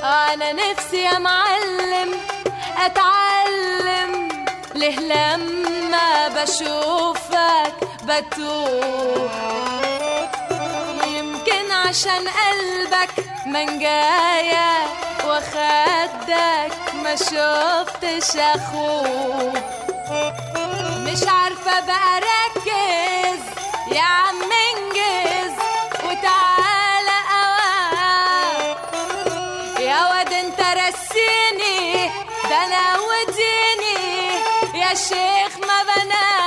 انا نفسي يا معلم اتعلم ليه لما بشوفك بتوه يمكن عشان قلبك منجايا وخدك ما شفتش اخوه مش عارفة بقى ركز يا عم انجز وتعالى اوام يا واد انت رسيني ده انا وديني يا شيخ ما بنام